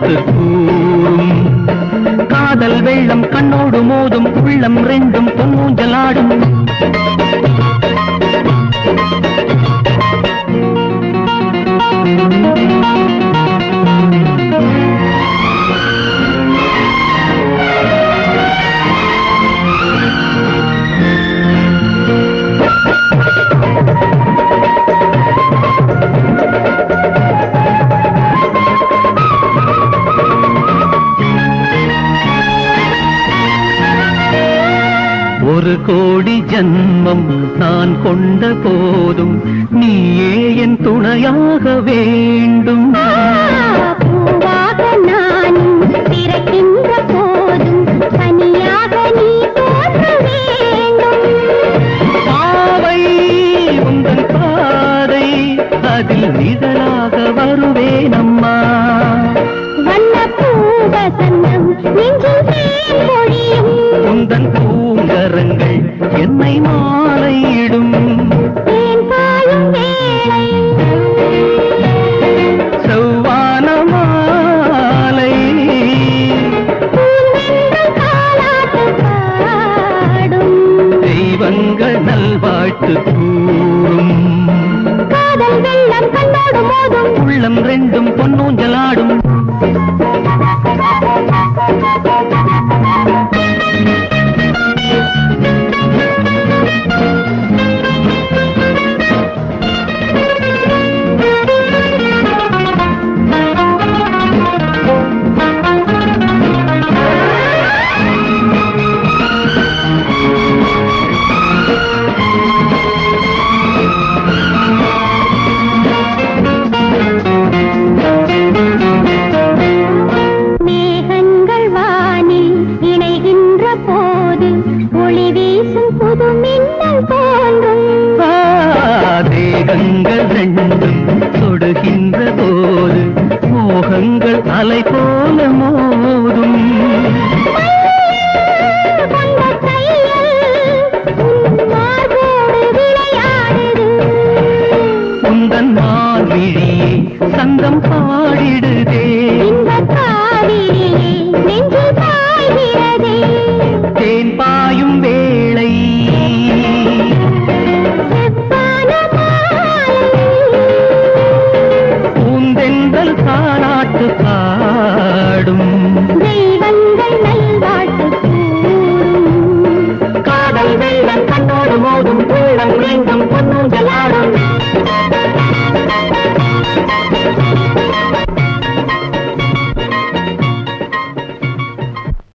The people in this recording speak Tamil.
நல்வாழ்த்து கூறும் காதல் வெள்ளம் கண்ணோடு மோதும் உள்ளம் ரெண்டும் பொன்னூஞ்சலாடும் ஒரு கோடி ஜன்மம் நான் கொண்ட போதும் நீயே என் துணையாக வேண்டும் பூவாக நானும் பிறக்கின்ற போதும் பனியாக நீ தோன்ற வேண்டும் பாவை உங்கள் பாதை அதில் நிழலாக வருவேன் அம்மா வண்ண பூவசந்தம் நெஞ்சில் தேன் பொழியும் உந்தன் பூங்கரங்கள் என்னை மாலையிடும் தேன் பாயும் வேளை செவ்வான மாலை பூவென்ற தாலாட்டு பாடும் தெய்வங்கள் நல்வாழ்த்து கூறும் காதல் வெள்ளம் கண்ணோடு மோதும் உள்ளம் ரெண்டும் பொன்னூஞ்சலாடும் மேகங்கள் வானில் இணைகின்ற போது ஒளி வீசும் புது மின்னல் தோன்றும் ஆ, தேகங்கள் ரெண்டும் தொடுகின்ற போது மோகங்கள் அலை போல மோதும் கொண்ட கையில் உன் மார்போடு விளையாடுது உந்தன் மார்விழியே சந்தம் பாடிடுதே இந்த காவிரியே நெஞ்சில் பாய்கிறதே தேன் பாயும் வேளை செவ்வான மாலை பூந்தென்றல் தாளாட்டு பாடும் தெய்வங்கள் நல்வாழ்த்து கூறும் காதல் வெள்ளம் கண்ணோடு மோதும் உள்ளம் ரெண்டும் பொன்னூஞ்சலாடும்